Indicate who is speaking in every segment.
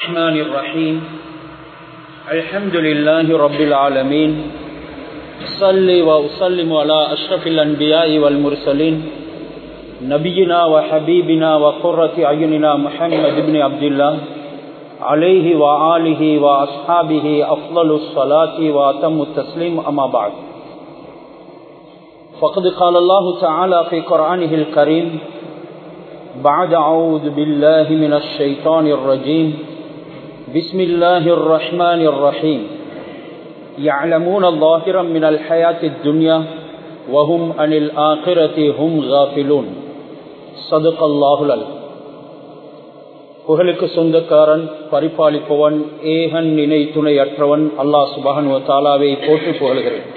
Speaker 1: الرحمن الرحيم الحمد لله رب العالمين صلي وأسلم على أشرف الأنبياء والمرسلين نبينا وحبيبنا وقرة أعيننا محمد بن عبد الله عليه وآله وأصحابه أفضل الصلاة وأتم التسليم أما بعد فقد قال الله تعالى في قرآنه الكريم بعد أعوذ بالله من الشيطان الرجيم بسم الله الرحمن الرحيم يعلمون ظاهرا من الحياة الدنيا وهم عن الآخرة هم غافلون صدق الله العليم புகழுக்கு சொந்தக்காரன் பரிபாலிப்பவன் ஏகன் நினை துணையற்றவன் அல்லாஹ் சுபஹன் தாலாவை போற்றி புகழ்கிறேன்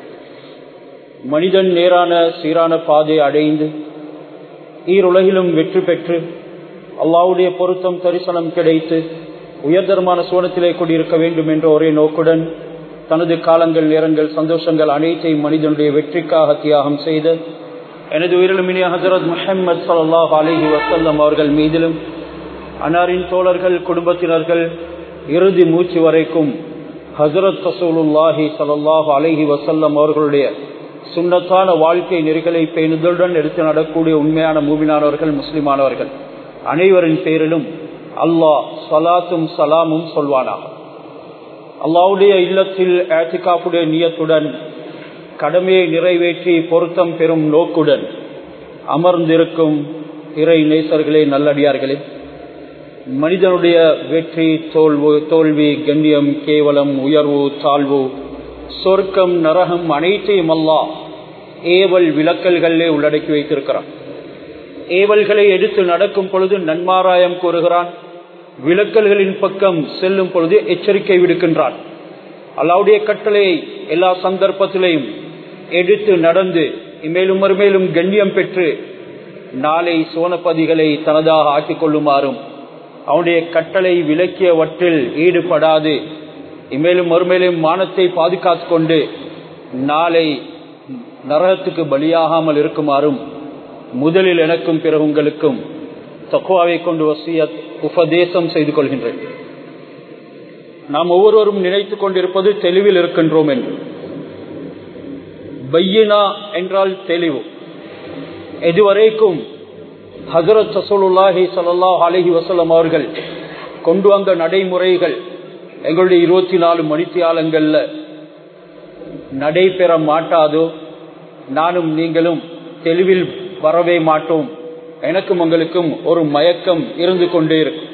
Speaker 1: மனிதன் நேரான சீரான பாதை அடைந்து ஈருலகிலும் வெற்றி பெற்று அல்லாவுடைய பொருத்தம் தரிசனம் கிடைத்து உயர்தரமான சோனத்திலே கூடியிருக்க வேண்டும் என்ற ஒரே நோக்குடன் தனது காலங்கள் நேரங்கள் சந்தோஷங்கள் அனைத்தையும் மனிதனுடைய வெற்றிக்காக தியாகம் செய்த எனது உயிரிலுமினிய ஹசரத் முஹம்மது சல்லாஹ் அலஹி வசல்லம் அவர்கள் மீதிலும் அன்னாரின் தோழர்கள் குடும்பத்தினர்கள் இறுதி மூச்சு வரைக்கும் ஹசரத் ரசூலுல்லாஹி சல்லாஹ் அலஹி வசல்லம் அவர்களுடைய சுண்ணத்தான வாழ்க்கை நெறிகளை பேணுதலுடன் எடுத்து நடக்கூடிய உண்மையான மூமினானவர்கள் முஸ்லிமானவர்கள் அனைவரின் பேரிலும் அல்லாஹ் சலாத்தும் சலாமும் சொல்வானாக அல்லாவுடைய இல்லத்தில் ஏத்திகாப்புடைய நியத்துடன் கடமையை நிறைவேற்றி பொருத்தம் பெறும் நோக்குடன் அமர்ந்திருக்கும் இறை நேசர்களே நல்லடியார்களே மனிதனுடைய வெற்றி தோல்வு தோல்வி கண்ணியம் கேவலம் உயர்வு தாழ்வு சொர்க்கம் நரகம் அனைத்தையும் அல்லா ஏவல் விளக்கல்களே உள்ளடக்கி வைத்திருக்கிறான் ஏவல்களை எடுத்து நடக்கும் பொழுது நன்மாராயம் கூறுகிறான் விளக்கல்களின் பக்கம் செல்லும் பொழுது எச்சரிக்கை விடுக்கின்றான் அல்லாவுடைய கட்டளையை எல்லா சந்தர்ப்பத்திலையும் எடுத்து நடந்து இமேலும் மறுமேலும் கண்ணியம் பெற்று நாளை சோனப்பதிகளை தனதாக ஆக்கிக் கொள்ளுமாறும் அவனுடைய கட்டளை விளக்கியவற்றில் ஈடுபடாது இமேலும் மறுமேலும் மானத்தை பாதுகாத்து கொண்டு நாளை நரகத்துக்கு பலியாகாமல் இருக்குமாறும் முதலில் எனக்கும் பிறகு உங்களுக்கும் தக்குவாவை கொண்டு வசிய உபதேசம் செய்து கொள்கின்றேன் நாம் ஒவ்வொருவரும் நினைத்துக் கொண்டிருப்பது தெளிவில் இருக்கின்றோம் என்று பையனா என்றால் தெளிவு இதுவரைக்கும் ஹசரத் சசூலுல்லாஹி சல்லாஹ் அலஹி வசலம் அவர்கள் கொண்டு வந்த நடைமுறைகள் எங்களுடைய இருபத்தி நாலு மணித்தியாலங்கள்ல நடைபெற மாட்டாதோ நானும் நீங்களும் தெளிவில் வரவே மாட்டோம் எனக்கும் உங்களுக்கும் ஒரு மயக்கம் இருந்து கொண்டே இருக்கும்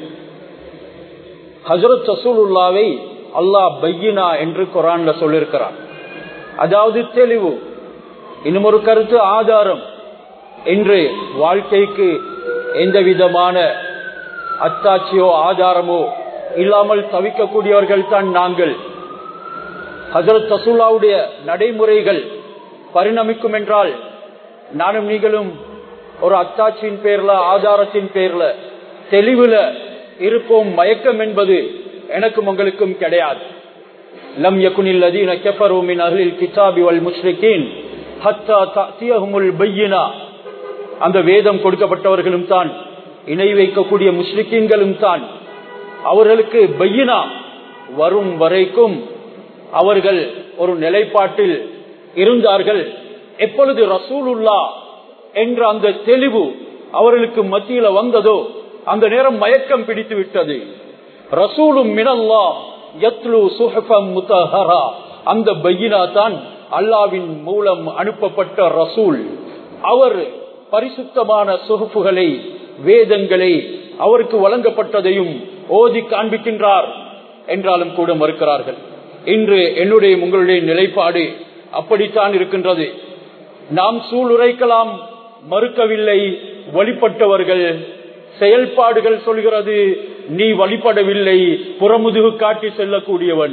Speaker 1: ஹசரத் சசூலுல்லாவை அல்லாஹ் பையினா என்று குரான்ல சொல்லிருக்கிறான் அதாவது தெளிவு இன்னும் ஒரு கருத்து ஆதாரம் என்று வாழ்க்கைக்கு எந்த விதமான அத்தாட்சியோ ஆதாரமோ இல்லாமல் தவிக்கக்கூடியவர்கள் தான் நாங்கள் ஹசரத் தசூல்லாவுடைய நடைமுறைகள் பரிணமிக்கும் என்றால் நானும் நீங்களும் ஒரு அத்தாட்சியின் பேர்ல ஆதாரத்தின் பேர்ல தெளிவுல இருப்போம் மயக்கம் என்பது எனக்கும் உங்களுக்கும் கிடையாது லம் யகுனில் அதீன கெஃபரூமின் அகலில் கிதாபி வல் முஷ்ரிகின் ஹத்தா தத்தியகுமுல் பையினா அந்த வேதம் கொடுக்கப்பட்டவர்களும் தான் இணை வைக்கக்கூடிய முஸ்லிக்கீன்களும் தான் அவர்களுக்கு பையினா வரும் வரைக்கும் அவர்கள் ஒரு நிலைப்பாட்டில் இருந்தார்கள் எப்பொழுது ரசூலுல்லா என்ற அந்த தெளிவு அவர்களுக்கு மத்தியில வந்ததோ அந்த நேரம் மயக்கம் பிடித்து விட்டது ரசூலும் மினல்லா யத்லு சுஹபம் முத்தஹரா அந்த பையினா தான் அல்லாவின் மூலம் அனுப்பப்பட்ட ரசூல் அவர் பரிசுத்தமான சுகுப்புகளை வேதங்களை அவருக்கு வழங்கப்பட்டதையும் ஓதி காண்பிக்கின்றார் என்றாலும் கூட மறுக்கிறார்கள் இன்று என்னுடைய உங்களுடைய நிலைப்பாடு அப்படித்தான் இருக்கின்றது நாம் சூளுரைக்கலாம் மறுக்கவில்லை வழிபட்டவர்கள் செயல்பாடுகள் சொல்கிறது நீ வழிபடவில்லை புறமுதுகு காட்டி செல்லக்கூடியவன்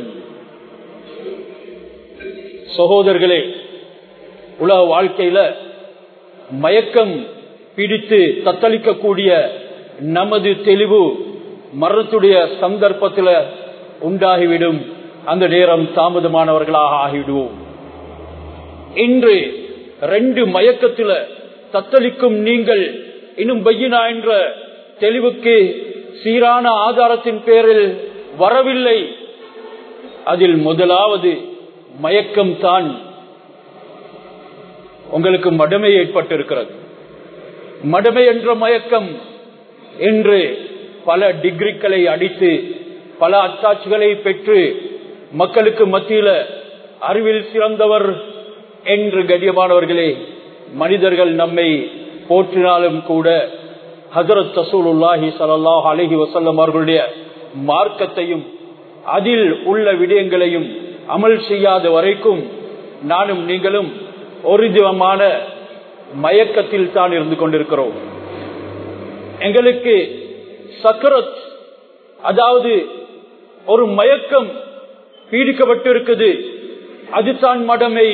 Speaker 1: சகோதரர்களே உலக வாழ்க்கையில மயக்கம் பிடித்து தத்தளிக்கக்கூடிய நமது தெளிவு மரணத்துடைய சந்தர்ப்பத்தில் உண்டாகிவிடும் அந்த நேரம் தாமதமானவர்களாக ஆகிவிடுவோம் இன்று ரெண்டு மயக்கத்துல தத்தளிக்கும் நீங்கள் இன்னும் பையனா என்ற தெளிவுக்கு சீரான ஆதாரத்தின் பேரில் வரவில்லை அதில் முதலாவது மயக்கம் தான் உங்களுக்கு மடமை ஏற்பட்டிருக்கிறது மடமை என்ற மயக்கம் என்று பல டிகிரிகளை அடித்து பல அத்தாட்சிகளை பெற்று மக்களுக்கு மத்தியில அறிவில் சிறந்தவர் என்று கண்ணியமானவர்களே மனிதர்கள் நம்மை போற்றினாலும் கூட ஹசரத் தசூலுல்லாஹி சல்லாஹ் அலஹி வசல்லம் அவர்களுடைய மார்க்கத்தையும் அதில் உள்ள விடயங்களையும் அமல் செய்யாத வரைக்கும் நானும் நீங்களும் ஒரு விதமான மயக்கத்தில் தான் இருந்து கொண்டிருக்கிறோம் எங்களுக்கு சக்கரத் அதாவது ஒரு மயக்கம் பீடிக்கப்பட்டிருக்குது அதுதான் மடமை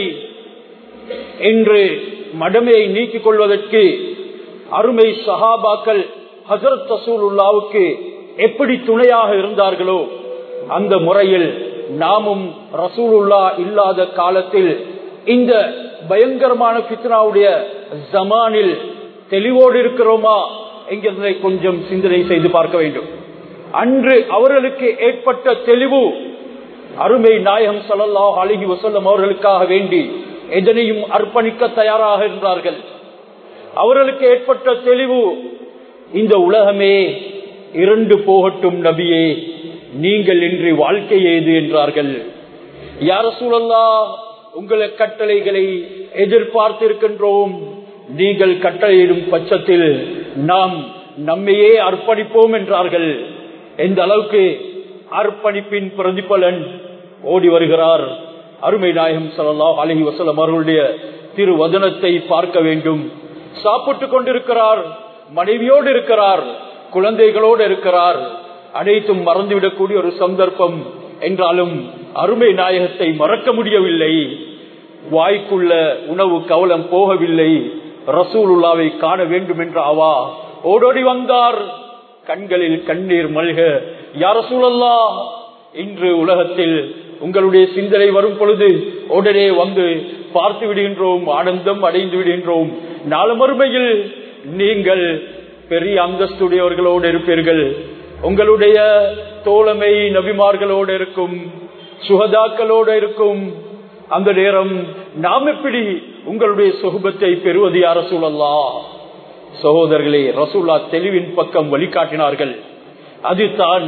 Speaker 1: என்று மடமையை நீக்கிக் கொள்வதற்கு அருமை சஹாபாக்கள் ஹசரத் தசூலுல்லாவுக்கு எப்படி துணையாக இருந்தார்களோ அந்த முறையில் நாமும் ரசூலுல்லா இல்லாத காலத்தில் இந்த பயங்கரமான பித்னாவுடைய ஜமானில் தெளிவோடு இருக்கிறோமா என்கிறதை கொஞ்சம் சிந்தனை செய்து பார்க்க வேண்டும் அன்று அவர்களுக்கு ஏற்பட்ட தெளிவு அருமை நாயகம் சல்லாஹ் அழகி வசல்லம் அவர்களுக்காக வேண்டி எதனையும் அர்ப்பணிக்க தயாராக இருந்தார்கள் அவர்களுக்கு ஏற்பட்ட தெளிவு இந்த உலகமே இரண்டு போகட்டும் நபியே நீங்கள் இன்றி வாழ்க்கை ஏது என்றார்கள் யார சூழல்லா உங்களை கட்டளைகளை எதிர்பார்த்திருக்கின்றோம் நீங்கள் கட்டளையிடும் பட்சத்தில் நாம் நம்மையே அர்ப்பணிப்போம் என்றார்கள் எந்த அளவுக்கு அர்ப்பணிப்பின் பிரதிபலன் ஓடி வருகிறார் அருமை நாயகம் சல்லாஹ் அலஹி வசலம் அவர்களுடைய திருவதனத்தை பார்க்க வேண்டும் சாப்பிட்டுக் கொண்டிருக்கிறார் மனைவியோடு இருக்கிறார் குழந்தைகளோடு இருக்கிறார் அனைத்தும் மறந்துவிடக்கூடிய ஒரு சந்தர்ப்பம் என்றாலும் அருமை நாயகத்தை மறக்க முடியவில்லை வாய்க்குள்ள உணவு கவலம் போகவில்லை ரசூலுல்லாவை காண வேண்டும் என்ற அவா ஓடோடி வந்தார் கண்களில் கண்ணீர் மல்க யார சூழல்லா இன்று உலகத்தில் உங்களுடைய சிந்தனை வரும் பொழுது உடனே வந்து பார்த்து விடுகின்றோம் ஆனந்தம் அடைந்து விடுகின்றோம் நாலு மறுமையில் நீங்கள் பெரிய அந்தஸ்துடையவர்களோடு இருப்பீர்கள் உங்களுடைய தோழமை நபிமார்களோடு இருக்கும் சுகதாக்களோடு இருக்கும் அந்த நேரம் நாம் எப்படி உங்களுடைய சுகபத்தை பெறுவது யார சூழல்லா சகோதரர்களே ரசூல்லா தெளிவின் பக்கம் வழிகாட்டினார்கள் அதுதான்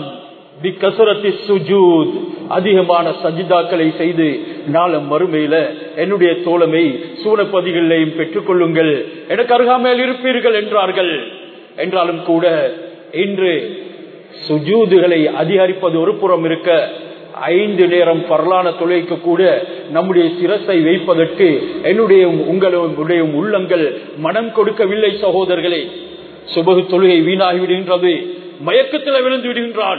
Speaker 1: அதிகமான சஜிதாக்களை செய்து நாளம் மறுமையில என்னுடைய தோழமை சூனப்பதிகளையும் பெற்றுக் கொள்ளுங்கள் எனக்கு அருகாமையில் இருப்பீர்கள் என்றார்கள் என்றாலும் கூட இன்று சுஜூதுகளை அதிகரிப்பது ஒரு புறம் இருக்க ஐந்து நேரம் பரலான தொழிலுக்கு கூட நம்முடைய சிரசை வைப்பதற்கு என்னுடைய உங்களுடைய உள்ளங்கள் மனம் கொடுக்கவில்லை சகோதரர்களே சுபகு தொழுகை வீணாகி விடுகின்றது மயக்கத்தில் விழுந்து விடுகின்றான்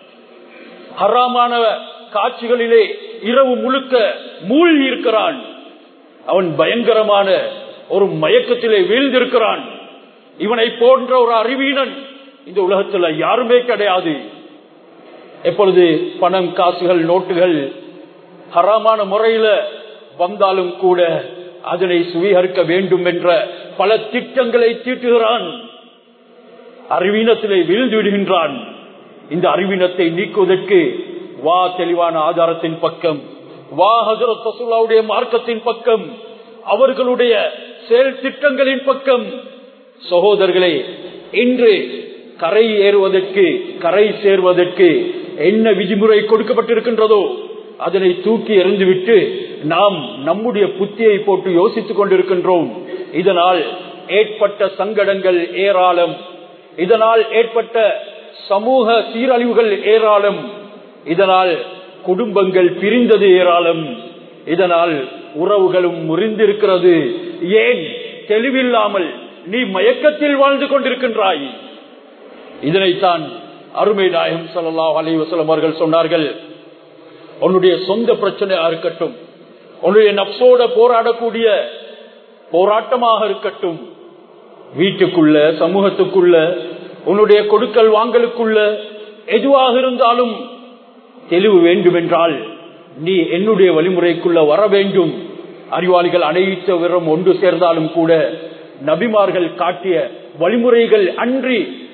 Speaker 1: ஹராமான காட்சிகளிலே இரவு முழுக்க மூழ்கி இருக்கிறான் அவன் பயங்கரமான ஒரு மயக்கத்திலே வீழ்ந்திருக்கிறான் இவனை போன்ற ஒரு அறிவீனன் இந்த உலகத்துல யாருமே கிடையாது எப்பொழுது பணம் காசுகள் நோட்டுகள் ஹராமான முறையில வந்தாலும் கூட அதனை சுவீகரிக்க வேண்டும் என்ற பல திட்டங்களை தீட்டுகிறான் அறிவீனத்திலே வீழ்ந்து விடுகின்றான் இந்த அறிவீனத்தை நீக்குவதற்கு வா தெளிவான ஆதாரத்தின் பக்கம் வா ஹசரத் ரசூல்லாவுடைய மார்க்கத்தின் பக்கம் அவர்களுடைய செயல் திட்டங்களின் பக்கம் சகோதரர்களே இன்று கரை ஏறுவதற்கு கரை சேர்வதற்கு என்ன விதிமுறை கொடுக்கப்பட்டிருக்கின்றதோ அதனை தூக்கி எறிந்துவிட்டு நாம் நம்முடைய புத்தியை போட்டு யோசித்துக் கொண்டிருக்கின்றோம் இதனால் ஏற்பட்ட சங்கடங்கள் ஏராளம் இதனால் ஏற்பட்ட சமூக சீரழிவுகள் ஏராளம் இதனால் குடும்பங்கள் பிரிந்தது ஏராளம் இதனால் உறவுகளும் முறிந்திருக்கிறது ஏன் தெளிவில்லாமல் நீ மயக்கத்தில் வாழ்ந்து கொண்டிருக்கின்றாய் இதனைத்தான் அருமை நாயகம் சல்லா அலி வசலம் அவர்கள் சொன்னார்கள் உன்னுடைய சொந்த பிரச்சனையா இருக்கட்டும் உன்னுடைய நப்சோட போராடக்கூடிய போராட்டமாக இருக்கட்டும் வீட்டுக்குள்ள சமூகத்துக்குள்ள உன்னுடைய கொடுக்கல் வாங்கலுக்குள்ள எதுவாக இருந்தாலும் தெளிவு வேண்டும் என்றால் நீ என்னுடைய வழிமுறைக்குள்ள வர வேண்டும் அறிவாளிகள் அனைத்தவரும் ஒன்று சேர்ந்தாலும் கூட நபிமார்கள் காட்டிய வழிமுறைகள் அன்றி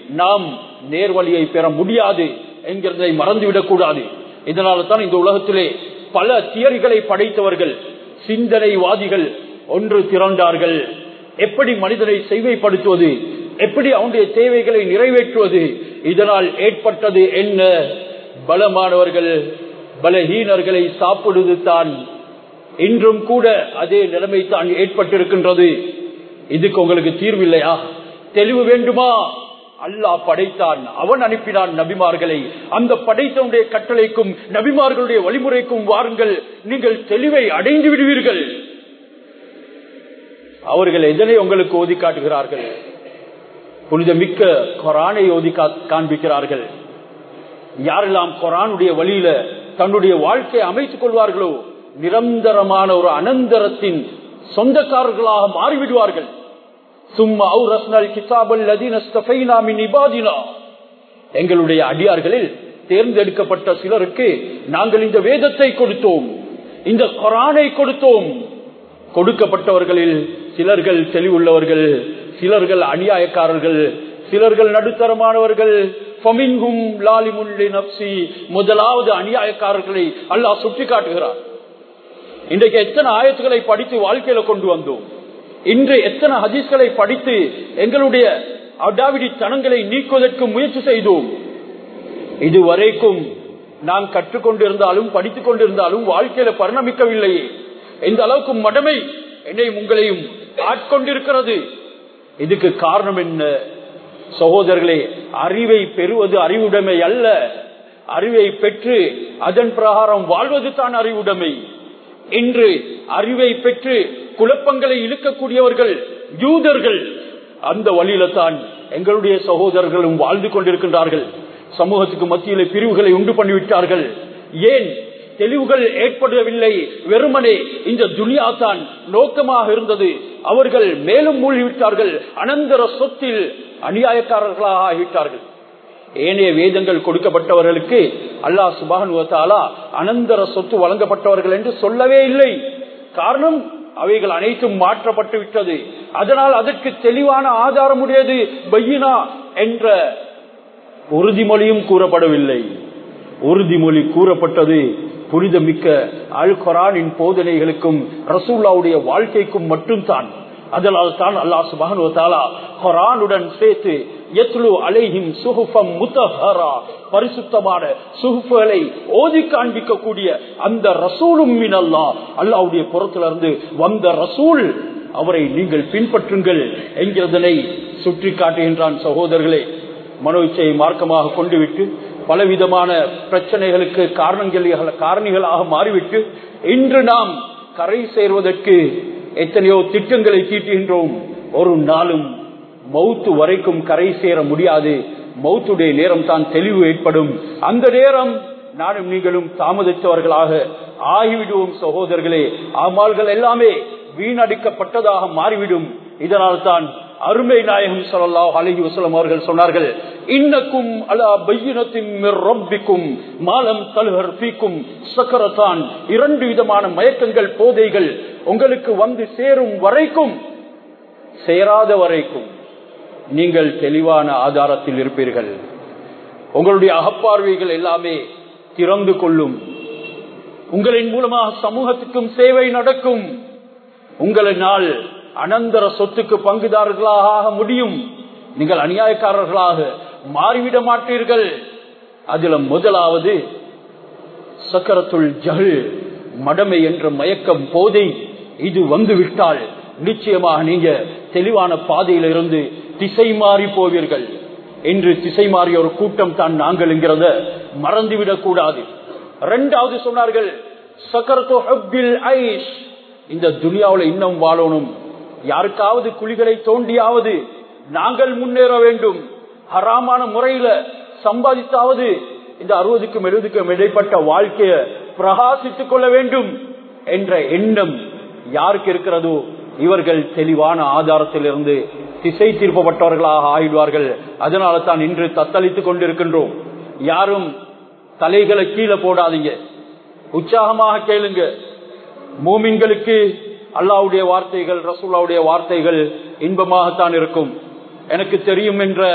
Speaker 1: நாம் நேர்வழியை பெற முடியாது என்கிறதை மறந்துவிடக் கூடாது இதனால தான் இந்த உலகத்திலே பல தியரிகளை படைத்தவர்கள் சிந்தனைவாதிகள் ஒன்று திரண்டார்கள் எப்படி மனிதனை செய்வைப்படுத்துவது எப்படி அவனுடைய தேவைகளை நிறைவேற்றுவது இதனால் ஏற்பட்டது என்ன பலமானவர்கள் பலஹீனர்களை சாப்பிடுவது தான் இன்றும் கூட அதே நிலைமை தான் ஏற்பட்டிருக்கின்றது இதுக்கு உங்களுக்கு தீர்வு இல்லையா தெளிவு வேண்டுமா அல்லாஹ் படைத்தான் அவன் அனுப்பினான் நபிமார்களை அந்த படைத்தவனுடைய கட்டளைக்கும் நபிமார்களுடைய வழிமுறைக்கும் வாருங்கள் நீங்கள் தெளிவை அடைந்து விடுவீர்கள் அவர்கள் எதனை உங்களுக்கு ஓதி காட்டுகிறார்கள் புனித மிக்க கொரானை ஓதி காண்பிக்கிறார்கள் யாரெல்லாம் கொரானுடைய வழியில தன்னுடைய வாழ்க்கையை அமைத்துக் கொள்வார்களோ நிரந்தரமான ஒரு அனந்தரத்தின் சொந்தக்காரர்களாக மாறிவிடுவார்கள் சும்மா எங்களுடைய அடியார்களில் தேர்ந்தெடுக்கப்பட்ட சிலருக்கு நாங்கள் இந்த வேதத்தை கொடுத்தோம் இந்த கொரானை கொடுத்தோம் கொடுக்கப்பட்டவர்களில் சிலர்கள் தெளிவுள்ளவர்கள் சிலர்கள் அநியாயக்காரர்கள் சிலர்கள் நடுத்தரமானவர்கள் முதலாவது அநியாயக்காரர்களை அல்லாஹ் சுட்டி காட்டுகிறார் இன்றைக்கு எத்தனை ஆயத்துக்களை படித்து வாழ்க்கையில கொண்டு வந்தோம் இன்று எத்தனை ஹதீஸ்களை படித்து எங்களுடைய அடாவிடி தனங்களை நீக்குவதற்கு முயற்சி செய்தோம் இதுவரைக்கும் நாம் கற்றுக்கொண்டிருந்தாலும் படித்துக் கொண்டிருந்தாலும் வாழ்க்கையில பரிணமிக்கவில்லையே எந்த அளவுக்கு மடமை என்னை உங்களையும் ஆட்கொண்டிருக்கிறது இதுக்கு காரணம் என்ன சகோதரர்களே அறிவை பெறுவது அறிவுடைமை அல்ல அறிவை பெற்று அதன் பிரகாரம் வாழ்வது தான் அறிவுடைமை இன்று அறிவை பெற்று குழப்பங்களை இழுக்கக்கூடியவர்கள் யூதர்கள் அந்த வழியில தான் எங்களுடைய சகோதரர்களும் வாழ்ந்து கொண்டிருக்கின்றார்கள் சமூகத்துக்கு மத்தியிலே பிரிவுகளை உண்டு பண்ணிவிட்டார்கள் ஏன் தெளிவுகள் ஏற்படவில்லை வெறுமனே இந்த துனியா தான் நோக்கமாக இருந்தது அவர்கள் மேலும் மூழ்கிவிட்டார்கள் அனந்தர சொத்தில் அநியாயக்காரர்களாக ஆகிவிட்டார்கள் ஏனைய வேதங்கள் கொடுக்கப்பட்டவர்களுக்கு அல்லாஹ் சுபானுவத்தாலா அனந்தர சொத்து வழங்கப்பட்டவர்கள் என்று சொல்லவே இல்லை காரணம் அவைகள் அனைத்தும் மாற்றப்பட்டு விட்டது அதனால் அதற்கு தெளிவான ஆதாரம் உடையது பையினா என்ற உறுதிமொழியும் கூறப்படவில்லை உறுதிமொழி கூறப்பட்டது புனிதமிக்க அல் கொரானின் போதனைகளுக்கும் ரசூல்லாவுடைய வாழ்க்கைக்கும் மட்டும்தான் அதனால் தான் அல்லாஹ் சுபானுவத்தாலா கொரானுடன் சேர்த்து எத்லு அலைஹிம் சுகுஃபம் முத்தஹரா பரிசுத்தமான சுகுஃபுகளை ஓதி காண்பிக்கக்கூடிய அந்த ரசூலும் மின் அல்லா அல்லாவுடைய புறத்திலிருந்து வந்த ரசூல் அவரை நீங்கள் பின்பற்றுங்கள் என்கிறதனை சுற்றி காட்டுகின்றான் சகோதரர்களே மனோ இச்சையை மார்க்கமாக கொண்டு விட்டு பலவிதமான பிரச்சனைகளுக்கு காரணங்கள் காரணிகளாக மாறிவிட்டு இன்று நாம் கரை சேர்வதற்கு எத்தனையோ திட்டங்களை தீட்டுகின்றோம் ஒரு நாளும் மௌத்து வரைக்கும் கரை சேர முடியாது மௌத்துடைய நேரம் தான் தெளிவு ஏற்படும் அந்த நேரம் நானும் நீங்களும் தாமதித்தவர்களாக ஆகிவிடுவோம் சகோதரர்களே ஆமால்கள் எல்லாமே வீணடிக்கப்பட்டதாக மாறிவிடும் இதனால் தான் அருமை நாயகம் சொல்லலாம் அலஹி வசலம் அவர்கள் சொன்னார்கள் இன்னக்கும் அலா பையினத்தின் ரொம்பிக்கும் மாலம் தலுகர் பீக்கும் சக்கரத்தான் இரண்டு விதமான மயக்கங்கள் போதைகள் உங்களுக்கு வந்து சேரும் வரைக்கும் சேராத வரைக்கும் நீங்கள் தெளிவான ஆதாரத்தில் இருப்பீர்கள் உங்களுடைய அகப்பார்வைகள் எல்லாமே திறந்து கொள்ளும் உங்களின் மூலமாக சமூகத்துக்கும் சேவை நடக்கும் உங்களினால் அனந்தர சொத்துக்கு பங்குதாரர்களாக ஆக முடியும் நீங்கள் அநியாயக்காரர்களாக மாறிவிட மாட்டீர்கள் அதுல முதலாவது சக்கரத்துள் ஜஹல் மடமை என்ற மயக்கம் போதை இது வந்து விட்டால் நிச்சயமாக நீங்க தெளிவான பாதையில இருந்து திசை மாறி போவீர்கள் என்று திசை மாறிய ஒரு கூட்டம் தான் நாங்கள் என்கிறத மறந்துவிடக் கூடாது இரண்டாவது சொன்னார்கள் சக்கரத்து ஹப்பில் ஐஷ் இந்த துனியாவில் இன்னும் வாழணும் யாருக்காவது குழிகளை தோண்டியாவது நாங்கள் முன்னேற வேண்டும் ஹராமான முறையில சம்பாதித்தாவது இந்த அறுபதுக்கும் எழுபதுக்கும் இடைப்பட்ட வாழ்க்கைய பிரகாசித்துக் கொள்ள வேண்டும் என்ற எண்ணம் யாருக்கு இருக்கிறதோ இவர்கள் தெளிவான ஆதாரத்திலிருந்து திசை திருப்பப்பட்டவர்களாக ஆகிடுவார்கள் அதனால தான் இன்று தத்தளித்துக் கொண்டிருக்கின்றோம் யாரும் தலைகளை கீழே போடாதீங்க உற்சாகமாக கேளுங்க மூமின்களுக்கு அல்லாவுடைய வார்த்தைகள் ரசூல்லாவுடைய வார்த்தைகள் இன்பமாகத்தான் இருக்கும் எனக்கு தெரியும் என்ற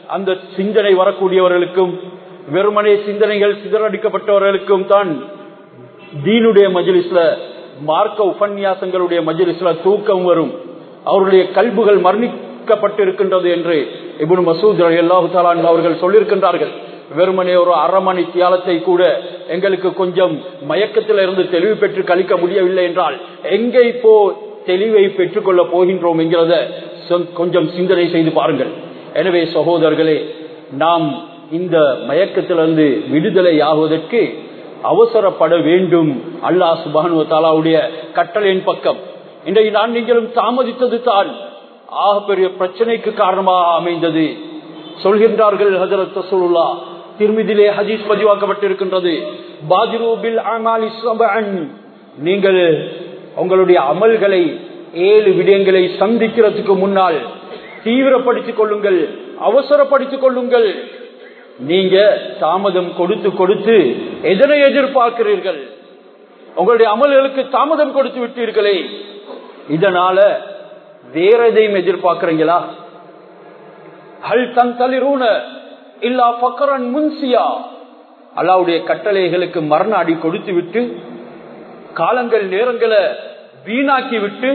Speaker 1: அந்த சிந்தனை வரக்கூடியவர்களுக்கும் வெறுமனே சிந்தனைகள் சிதறடிக்கப்பட்டவர்களுக்கும் தான் தீனுடைய மஜிலிஸ்ல மார்க்க உபன்யாசங்களுடைய மஜிலிஸ்ல தூக்கம் வரும் அவருடைய கல்புகள் மரணிக்கப்பட்டிருக்கின்றது என்று இபுன் மசூத் அல்லாஹு தாலான் அவர்கள் சொல்லியிருக்கின்றார்கள் வெறுமனே ஒரு அரை மணி தியாலத்தை கூட எங்களுக்கு கொஞ்சம் மயக்கத்தில் இருந்து தெளிவு பெற்று கழிக்க முடியவில்லை என்றால் எங்கே இப்போ தெளிவை பெற்றுக்கொள்ள போகின்றோம் என்கிறத கொஞ்சம் சிந்தனை செய்து பாருங்கள் எனவே சகோதரர்களே நாம் இந்த மயக்கத்திலிருந்து விடுதலை ஆகுவதற்கு அவசரப்பட வேண்டும் அல்லா சுபானு தாலாவுடைய கட்டளையின் பக்கம் இன்றைக்கு நான் நீங்களும் தாமதித்தது தான் ஆக பெரிய பிரச்சனைக்கு காரணமாக அமைந்தது சொல்கின்றார்கள் ஹசரத் ரசூலுல்லா திருமிதிலே ஹதீஸ் பதிவாக்கப்பட்டிருக்கின்றது பாஜிரூபில் அமாலி சபஅன் நீங்கள் உங்களுடைய அமல்களை ஏழு விடயங்களை சந்திக்கிறதுக்கு முன்னால் தீவிரப்படுத்திக் கொள்ளுங்கள் அவசரப்படுத்திக் கொள்ளுங்கள் நீங்க தாமதம் கொடுத்து கொடுத்து எதனை எதிர்பார்க்கிறீர்கள் உங்களுடைய அமல்களுக்கு தாமதம் கொடுத்து விட்டீர்களே இதனால வேற எதையும் எதிர்பார்க்கிறீங்களா ஹல் தன் தளிரூன இல்லா பக்கரன் முன்சியா அல்லாவுடைய கட்டளைகளுக்கு மரண அடி கொடுத்து விட்டு காலங்கள் நேரங்களை வீணாக்கி விட்டு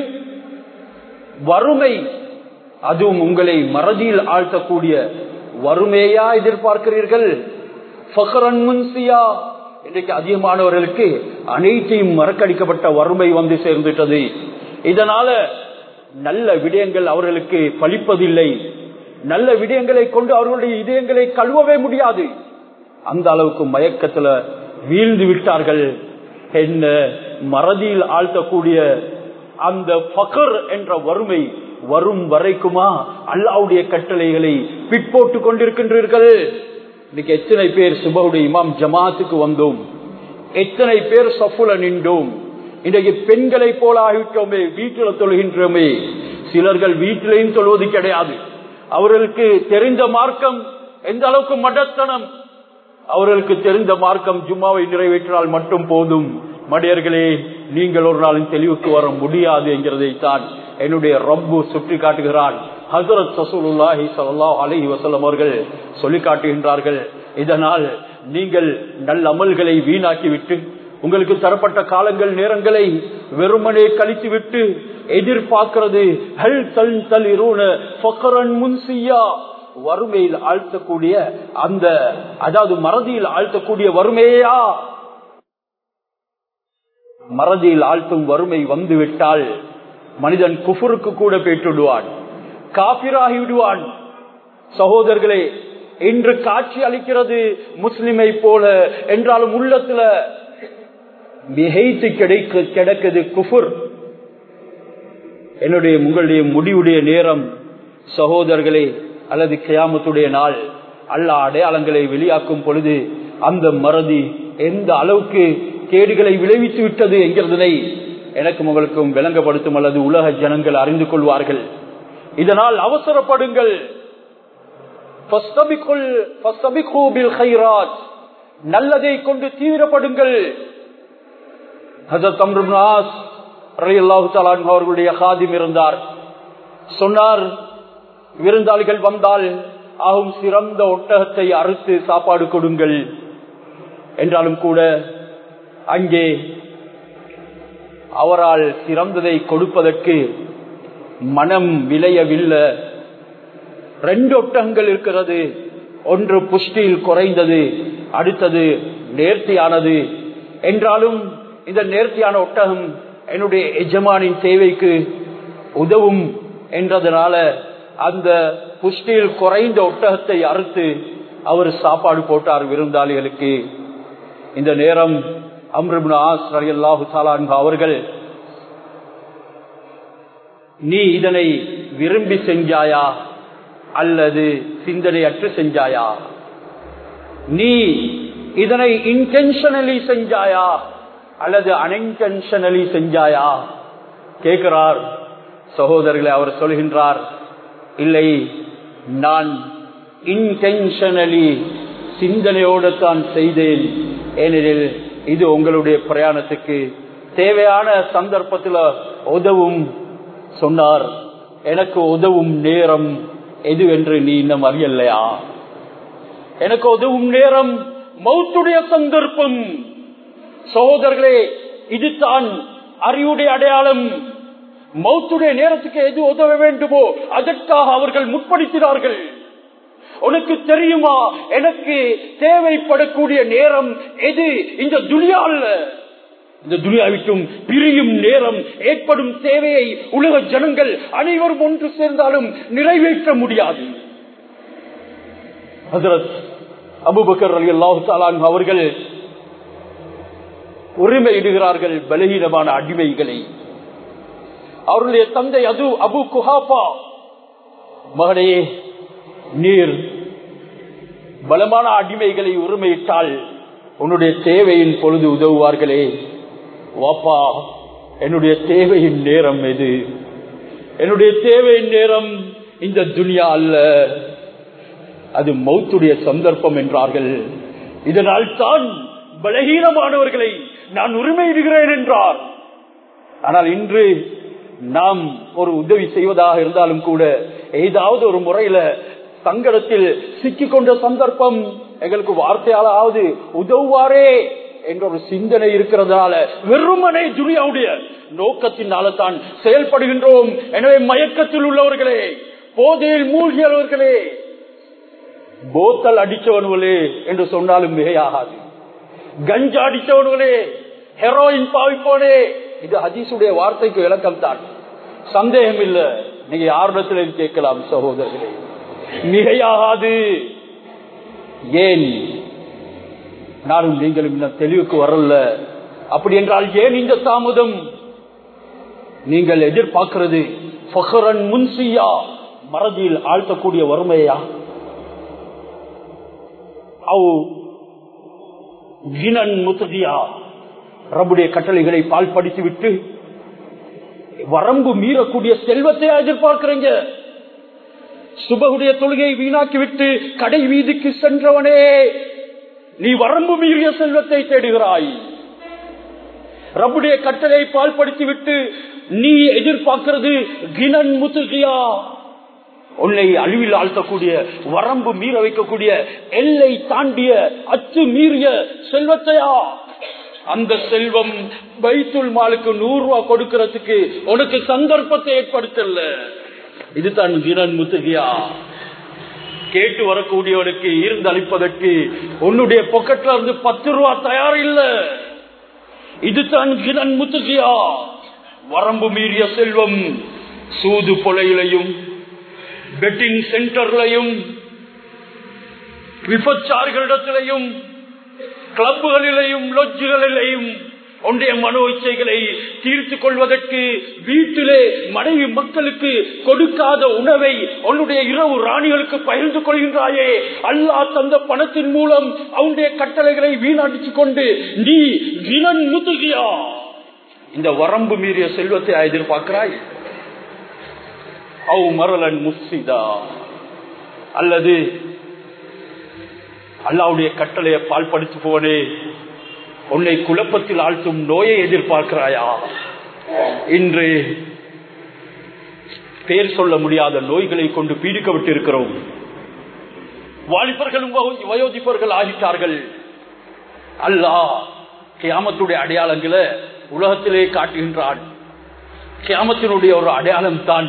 Speaker 1: வறுமை அதுவும் உங்களை மறதியில் ஆழ்த்தக்கூடிய வறுமையா எதிர்பார்க்கிறீர்கள் ஃபக்ரன் முன்சியா இன்றைக்கு அதிகமானவர்களுக்கு அனைத்தையும் மறக்கடிக்கப்பட்ட வறுமை வந்து சேர்ந்துட்டது இதனால நல்ல விடயங்கள் அவர்களுக்கு பழிப்பதில்லை நல்ல விடயங்களை கொண்டு அவர்களுடைய இதயங்களை கழுவவே முடியாது அந்த அளவுக்கு மயக்கத்துல வீழ்ந்து விட்டார்கள் என்ன மறதியில் ஆழ்த்தக்கூடிய அந்த பகர் என்ற வறுமை வரும் வரைக்குமா அல்லாவுடைய கட்டளைகளை பிற்போட்டு கொண்டிருக்கின்றீர்கள் இன்னைக்கு எத்தனை பேர் சுபவுடைய இமாம் ஜமாத்துக்கு வந்தோம் எத்தனை பேர் சஃபுல நின்றோம் இன்றைக்கு பெண்களை போல ஆகிவிட்டோமே வீட்டில் தொழுகின்றோமே சிலர்கள் வீட்டிலையும் தொழுவது கிடையாது அவர்களுக்கு தெரிந்த மார்க்கம் எந்த அளவுக்கு மடத்தனம் அவர்களுக்கு தெரிந்த மார்க்கம் ஜும்மாவை நிறைவேற்றினால் மட்டும் போதும் மடியர்களே நீங்கள் ஒரு நாளின் தெளிவுக்கு வர முடியாது என்கிறதை தான் என்னுடைய ரப்பு சுட்டி காட்டுகிறான் ஹசரத் சசூலுல்லாஹி சல்லாஹ் அலஹி வசலம் அவர்கள் சொல்லி காட்டுகின்றார்கள் இதனால் நீங்கள் நல்ல அமல்களை வீணாக்கி விட்டு உங்களுக்கு தரப்பட்ட காலங்கள் நேரங்களை வெறுமனே கழித்து விட்டு எதிர்பார்க்கிறது ஹல் தல் தல் முன்சியா வறுமையில் ஆழ்த்தக்கூடிய அந்த அதாவது மறதியில் ஆழ்த்தக்கூடிய வறுமையா மறதியில் ஆழ்த்தும் வறுமை வந்து விட்டால் மனிதன் குஃபுருக்கு கூட பெற்றுடுவான் காபிராகி விடுவான் சகோதரர்களே இன்று காட்சி அளிக்கிறது முஸ்லிமை போல என்றாலும் உள்ளத்துல மிகைத்து கிடைக்க கிடக்குது குஃபுர் என்னுடைய உங்களுடைய முடிவுடைய நேரம் சகோதரர்களே அல்லது கியாமத்துடைய நாள் அல்ல அடையாளங்களை வெளியாக்கும் பொழுது அந்த மறதி எந்த அளவுக்கு கேடுகளை விளைவித்து விட்டது என்கிறதனை எனக்கும் உங்களுக்கும் விளங்கப்படுத்தும் அல்லது உலக ஜனங்கள் அறிந்து கொள்வார்கள் இதனால் அவசரப்படுங்கள் நல்லதை கொண்டு தீவிரப்படுங்கள் அவர்களுடைய காதிம் இருந்தார் சொன்னார் விருந்தாளிகள் வந்தால் ஆகும் சிறந்த ஒட்டகத்தை அறுத்து சாப்பாடு கொடுங்கள் என்றாலும் கூட அங்கே அவரால் சிறந்ததை கொடுப்பதற்கு மனம் விளையவில்லை ரெண்டு ஒட்டகங்கள் இருக்கிறது ஒன்று புஷ்டியில் குறைந்தது அடுத்தது நேர்த்தியானது என்றாலும் இந்த நேர்த்தியான ஒட்டகம் என்னுடைய எஜமானின் தேவைக்கு உதவும் என்றதுனால அந்த புஷ்டியில் குறைந்த ஒட்டகத்தை அறுத்து அவர் சாப்பாடு போட்டார் விருந்தாளிகளுக்கு இந்த நேரம் அம்ருபின் ஆஸ்லாஹு அவர்கள் நீ இதனை விரும்பி செஞ்சாயா அல்லது சிந்தனையற்று செஞ்சாயா நீ இதனை இன்டென்ஷனலி செஞ்சாயா அல்லது அன்இன்டென்ஷனலி செஞ்சாயா கேட்கிறார் சகோதரர்களை அவர் சொல்கின்றார் இல்லை நான் இன்டென்ஷனலி சிந்தனையோடு தான் செய்தேன் ஏனெனில் இது உங்களுடைய பிரயாணத்துக்கு தேவையான சந்தர்ப்பத்தில் உதவும் சொன்னார் எனக்கு உதவும் நேரம் எது என்று நீ இன்னும் அறியலையா எனக்கு உதவும் நேரம் மௌத்துடைய சந்தர்ப்பம் சகோதரர்களே இதுதான் அறிவுடைய அடையாளம் மௌத்துடைய நேரத்துக்கு எது உதவ வேண்டுமோ அதற்காக அவர்கள் முற்படுத்தினார்கள் உனக்கு தெரியுமா எனக்கு தேவைப்படக்கூடிய நேரம் எது இந்த துனியா அல்ல இந்த துனியாவிற்கும் பிரியும் நேரம் ஏற்படும் தேவையை உலக ஜனங்கள் அனைவரும் ஒன்று சேர்ந்தாலும் நிறைவேற்ற முடியாது ஹசரத் அபுபக்கர் அலி அல்லாஹு அவர்கள் உரிமையிடுகிறார்கள் பலகீனமான அடிமைகளை அவருடைய தந்தை அது அபு குஹாபா மகனே நீர் பலமான அடிமைகளை உரிமையிட்டால் உன்னுடைய தேவையின் பொழுது உதவுவார்களே வாப்பா என்னுடைய தேவையின் நேரம் எது என்னுடைய தேவையின் நேரம் இந்த துனியா அல்ல அது மௌத்துடைய சந்தர்ப்பம் என்றார்கள் இதனால் தான் பலகீனமானவர்களை நான் உரிமையிடுகிறேன் என்றார் ஆனால் இன்று நாம் ஒரு உதவி செய்வதாக இருந்தாலும் கூட ஏதாவது ஒரு முறையில சங்கடத்தில் சிக்கிக் கொண்ட சந்தர்ப்பம் எங்களுக்கு வார்த்தையாலாவது உதவுவாரே என்ற ஒரு சிந்தனை இருக்கிறதுனால வெறுமனை துனியாவுடைய நோக்கத்தினால தான் செயல்படுகின்றோம் எனவே மயக்கத்தில் உள்ளவர்களே போதையில் மூழ்கியவர்களே போத்தல் அடித்தவன்களே என்று சொன்னாலும் மிகையாகாது கஞ்சா அடித்தவன்களே ஹெரோயின் பாவிப்போனே இது ஹதீசுடைய வார்த்தைக்கு விளக்கம் தான் சந்தேகம் இல்ல நீங்க யாரிடத்திலும் கேட்கலாம் சகோதரர்களே மிகையாகாது ஏன் நானும் நீங்களும் இன்னும் தெளிவுக்கு வரல அப்படி என்றால் ஏன் இந்த தாமதம் நீங்கள் எதிர்பார்க்கிறது ஃபஹரன் முன்சியா மறதியில் ஆழ்த்தக்கூடிய வறுமையா அவ் ஜினன் முத்ததியா ரபுடைய கட்டளைகளை பால் படித்து விட்டு வரம்பு மீறக்கூடிய செல்வத்தை எதிர்பார்க்கிறீங்க சுபகுடைய தொழுகையை வீணாக்கி விட்டு கடை வீதிக்கு சென்றவனே நீ வரம்பு மீறிய செல்வத்தை தேடுகிறாய் ரப்புடைய கட்டளை பால்படுத்தி விட்டு நீ எதிர்பார்க்கிறது கிணன் முத்துகியா உன்னை அழிவில் ஆழ்த்தக்கூடிய வரம்பு மீற வைக்கக்கூடிய எல்லை தாண்டிய அச்சு மீறிய செல்வத்தையா அந்த செல்வம் பைத்துல் மாலுக்கு நூறு ரூபாய் கொடுக்கறதுக்கு உனக்கு சந்தர்ப்பத்தை ஏற்படுத்தல இதுதான் கிரண் முத்துகியா கேட்டு வரக்கூடியவனுக்கு இருந்து அளிப்பதற்கு உன்னுடைய பொக்கெட்ல இருந்து பத்து ரூபா தயார் இல்ல இதுதான் கிரண் முத்துகியா வரம்பு மீறிய செல்வம் சூது பொலையிலையும் பெட்டிங் சென்டர்லையும் விபச்சார்களிடத்திலையும் கிளப்புகளிலையும் லொஜ்ஜுகளிலையும் உன்னுடைய மனோ இச்சைகளை தீர்த்து கொள்வதற்கு வீட்டிலே மனைவி மக்களுக்கு கொடுக்காத உணவை உன்னுடைய இரவு ராணிகளுக்கு பகிர்ந்து கொள்கின்றாயே அல்லாஹ் தந்த பணத்தின் மூலம் அவனுடைய கட்டளைகளை வீணடிச்சு கொண்டு நீ வினன் முதுகியா இந்த வரம்பு மீறிய செல்வத்தை எதிர்பார்க்கிறாய் அவ் மரலன் முஃசிதா அல்லது அல்லாவுடைய கட்டளையை பால்படுத்து போனே உன்னை குழப்பத்தில் ஆழ்த்தும் நோயை எதிர்பார்க்கிறாயா இன்று பேர் சொல்ல முடியாத நோய்களை கொண்டு பீடிக்கப்பட்டு இருக்கிறோம் வாலிபர்களும் வயோதிப்பர்கள் ஆகிட்டார்கள் அல்லாஹ் கியாமத்துடைய அடையாளங்களை உலகத்திலே காட்டுகின்றான் கியாமத்தினுடைய ஒரு அடையாளம் தான்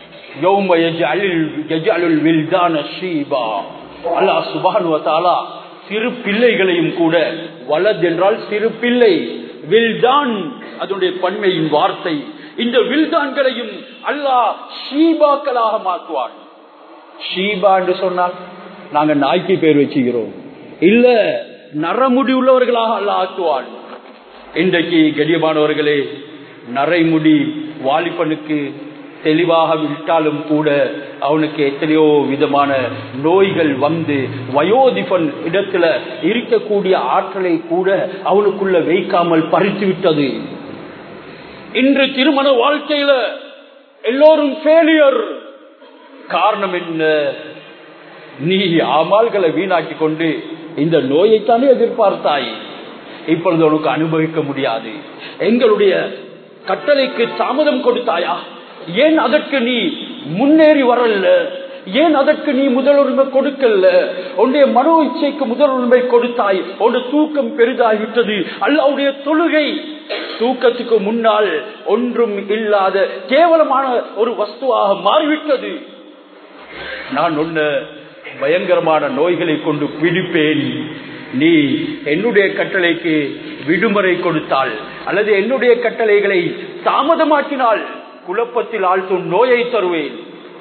Speaker 1: அல்லாஹ் சுபானுவத்தாலா சிறு பிள்ளைகளையும் கூட வலது என்றால் சிறு பிள்ளை வில்தான் அதனுடைய பன்மையின் வார்த்தை இந்த வில்தான்களையும் அல்லாஹ் ஷீபாக்களாக மாற்றுவார் ஷீபா என்று சொன்னால் நாங்க நாய்க்கு பேர் வச்சுக்கிறோம் இல்ல நரமுடி உள்ளவர்களாக அல்லாஹ் ஆக்குவான் இன்றைக்கு கடியமானவர்களே நரைமுடி வாலிபனுக்கு தெளிவாக விட்டாலும் கூட அவனுக்கு எத்தனையோ விதமான நோய்கள் வந்து வயோதிபன் இடத்துல இருக்கக்கூடிய ஆற்றலை கூட அவனுக்குள்ள வைக்காமல் பறித்து விட்டது இன்று திருமண வாழ்க்கையில எல்லோரும் ஃபெயிலியர் காரணம் என்ன நீ அமால்களை வீணாக்கி கொண்டு இந்த நோயைத்தானே எதிர்பார்த்தாய் இப்பொழுது உனக்கு அனுபவிக்க முடியாது எங்களுடைய கட்டளைக்கு தாமதம் கொடுத்தாயா ஏன் அதற்கு நீ முன்னேறி வரல ஏன் அதற்கு நீ முதலுரிமை கொடுக்கல உன்னுடைய மனோ இச்சைக்கு முதலுரிமை கொடுத்தாய் உன்னுடைய தூக்கம் பெரிதாகிவிட்டது அல்லாவுடைய தொழுகை தூக்கத்துக்கு முன்னால் ஒன்றும் இல்லாத கேவலமான ஒரு வஸ்துவாக மாறிவிட்டது நான் ஒன்னு பயங்கரமான நோய்களை கொண்டு பிடிப்பேன் நீ என்னுடைய கட்டளைக்கு விடுமுறை கொடுத்தால் அல்லது என்னுடைய கட்டளைகளை தாமதமாக்கினால் குழப்பத்தில் ஆழ்த்தும் நோயை தருவேன்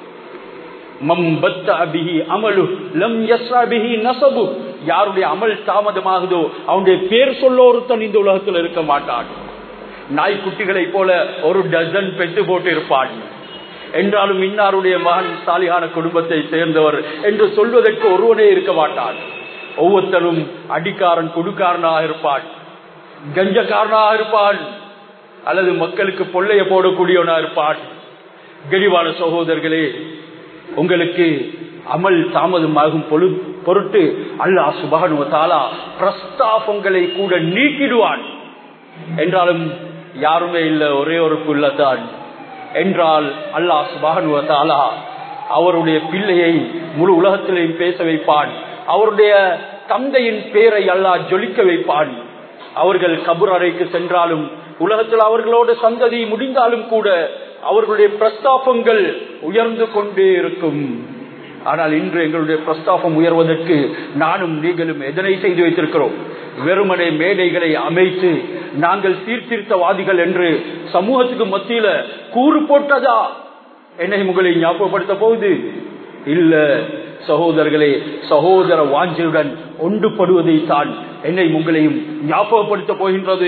Speaker 1: யாருடைய அமல் தாமதமாகுதோ அவனுடைய பேர் சொல்ல ஒருத்தன் இந்த உலகத்தில் இருக்க மாட்டான் நாய்க்குட்டிகளை போல ஒரு டசன் பெற்று போட்டு இருப்பான் என்றாலும் இன்னாருடைய மகன் சாலியான குடும்பத்தை சேர்ந்தவர் என்று சொல்வதற்கு ஒருவனே இருக்க மாட்டான் ஒவ்வொருத்தரும் அடிக்காரன் குடுக்காரனாக இருப்பான் கஞ்சக்காரனாக இருப்பான் அல்லது மக்களுக்கு பொல்லைய போடக்கூடியவனா இருப்பான் கெடிவான சகோதரர்களே உங்களுக்கு அமல் தாமதமாகும் பொருட்டு அல்லாஹ் சுபானுவத்தாலா பிரஸ்தாபங்களை கூட நீக்கிடுவான் என்றாலும் யாருமே இல்லை ஒரே ஒரு புள்ளதான் என்றால் அல்லாஹ் சுபானுவத்தாலா அவருடைய பிள்ளையை முழு உலகத்திலையும் பேச வைப்பான் அவருடைய தந்தையின் பேரை அல்லாஹ் ஜொலிக்க வைப்பான் அவர்கள் கபுர் அறைக்கு சென்றாலும் உலகத்தில் அவர்களோட சந்ததி முடிந்தாலும் கூட அவர்களுடைய பிரஸ்தாபங்கள் உயர்ந்து கொண்டே இருக்கும் ஆனால் இன்று எங்களுடைய பிரஸ்தாபம் உயர்வதற்கு நானும் நீங்களும் எதனை செய்து வைத்திருக்கிறோம் வெறுமனை மேடைகளை அமைத்து நாங்கள் சீர்திருத்தவாதிகள் என்று சமூகத்துக்கு மத்தியில கூறு போட்டதா என்னை உங்களை ஞாபகப்படுத்த போகுது இல்ல சகோதரர்களே சகோதர வாஞ்சையுடன் ஒன்றுபடுவதை தான் என்னை உங்களையும் ஞாபகப்படுத்த போகின்றது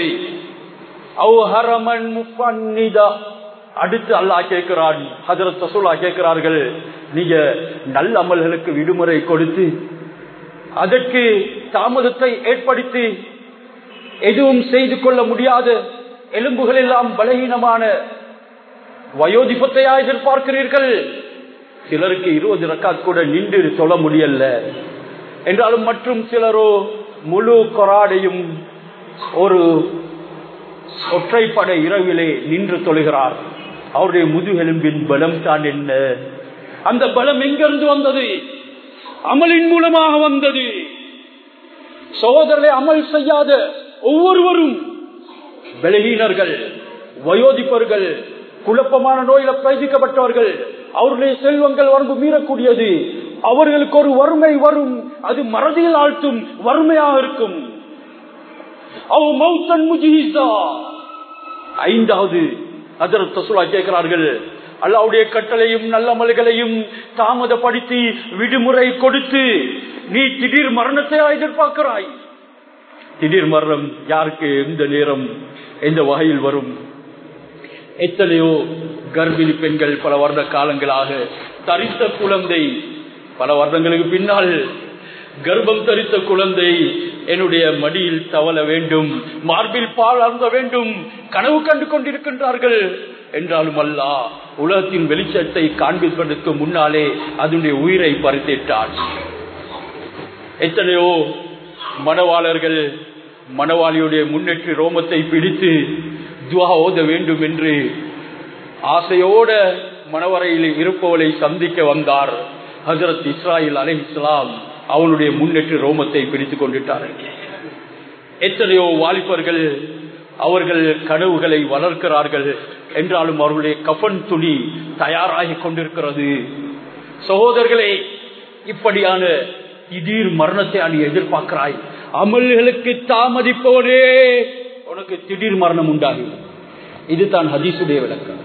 Speaker 1: அடுத்து அல்லாஹ் கேட்கிறான் ஹசரத் சசூலா கேட்கிறார்கள் நீங்க நல்ல அமல்களுக்கு விடுமுறை கொடுத்து அதற்கு தாமதத்தை ஏற்படுத்தி எதுவும் செய்து கொள்ள முடியாத எலும்புகள் எல்லாம் பலகீனமான வயோதிபத்தையா எதிர்பார்க்கிறீர்கள் சிலருக்கு இருபது ரக்காத் கூட நின்று சொல்ல முடியல என்றாலும் மற்றும் சிலரோ முழு கொராடையும் ஒரு ஒற்றைப்படை இரவிலே நின்று தொழுகிறார் அவருடைய முதுகெலும்பின் பலம் தான் என்ன அந்த பலம் எங்கிருந்து வந்தது அமலின் மூலமாக வந்தது சகோதரரை அமல் செய்யாத ஒவ்வொருவரும் பலகீனர்கள் வயோதிப்பர்கள் குழப்பமான நோயில பயிற்சிக்கப்பட்டவர்கள் அவருடைய செல்வங்கள் வரம்பு மீறக்கூடியது அவர்களுக்கு ஒரு வறுமை வரும் அது மறதியில் ஆழ்த்தும் வறுமையாக இருக்கும் ஐந்தாவது அதர் தசுலா கேட்கிறார்கள் அல்லாவுடைய கட்டளையும் நல்லமல்களையும் தாமதப்படுத்தி விடுமுறை கொடுத்து நீ திடீர் மரணத்தை எதிர்பார்க்கிறாய் திடீர் மரணம் யாருக்கு எந்த நேரம் எந்த வகையில் வரும் எத்தனையோ கர்ப்பிணி பெண்கள் பல வருட காலங்களாக தரித்த குழந்தை பல வருடங்களுக்கு பின்னால் கர்ப்பம் தரித்த குழந்தை என்னுடைய மடியில் தவள வேண்டும் மார்பில் பால் அருந்த வேண்டும் கனவு கண்டு கொண்டிருக்கின்றார்கள் என்றாலும் அல்ல உலகத்தின் வெளிச்சத்தை காண்பிப்பதற்கு முன்னாலே அதனுடைய உயிரை பறித்திட்டான் எத்தனையோ மணவாளர்கள் மணவாளியுடைய முன்னேற்றி ரோமத்தை பிடித்து துவா ஓத வேண்டும் என்று ஆசையோட மணவரையில் இருப்பவளை சந்திக்க வந்தார் ஹசரத் இஸ்ராயில் அலை இஸ்லாம் அவனுடைய முன்னேற்று ரோமத்தை பிடித்துக் கொண்டிட்டார்கள் எத்தனையோ வாலிபர்கள் அவர்கள் கனவுகளை வளர்க்கிறார்கள் என்றாலும் அவர்களுடைய கஃபன் துணி தயாராகி கொண்டிருக்கிறது சகோதரர்களே இப்படியான திடீர் மரணத்தை நீ எதிர்பார்க்கிறாய் அமல்களுக்கு தாமதிப்பவனே உனக்கு திடீர் மரணம் உண்டாகும் இதுதான் ஹதீசுடைய விளக்கம்